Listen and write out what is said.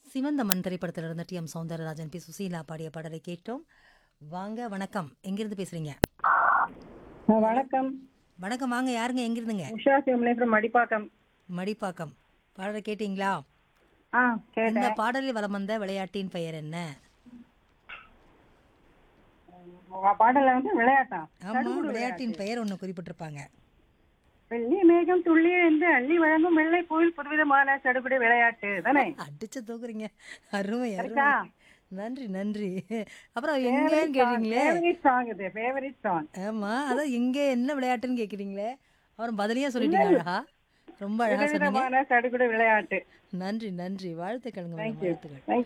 சிவந்த மண் திரைப்படத்தில் இருந்த T M Soundararajan P Susheela பாடிய பாடலை கேட்டோம் வாங்க வணக்கம் எங்கிருந்து பேசுறீங்க ஆ, வணக்கம் வணக்கம் வாங்க யாருங்க எங்கிருந்துங்க உஷா சிவமலேஸ்வரம் மடிப்பாக்கம் மடிப்பாக்கம் பாடலை கேட்டீங்களா ஆ இந்த கேட்டேன் பாடலில் வலம் வந்த விளையாட்டின் பெயர் என்ன உங்க பாடல வந்து விளையாட்டா ஆமா விளையாட்டின் பெயர் ஒன்று குறிப்பிட்டிருப்பாங்க வெள்ளி மேகம் துள்ளி என்று அள்ளி வழங்கும் வெள்ளை கோயில் புதுவிதமான சடுகுடு விளையாட்டு தானே அடிச்சு தூக்குறீங்க அருமை அருமை இருக்கா? நன்றி நன்றி அப்புறம் எங்கன்னு கேட்டீங்களே ஃபேவரட் சாங் இது ஃபேவரட் சாங் ஆமா அதான் எங்க என்ன விளையாட்டுன்னு கேக்குறீங்களே அப்புறம் பதிலையே சொல்லிட்டீங்க அழகா ரொம்ப அழகா சொன்னீங்க புதுவிதமான சடுகுடு விளையாட்டு நன்றி நன்றி வாழ்த்துக்களுங்க மேடம், தேங்க்யூ வாழ்த்துக்கள் தேங்க்யூ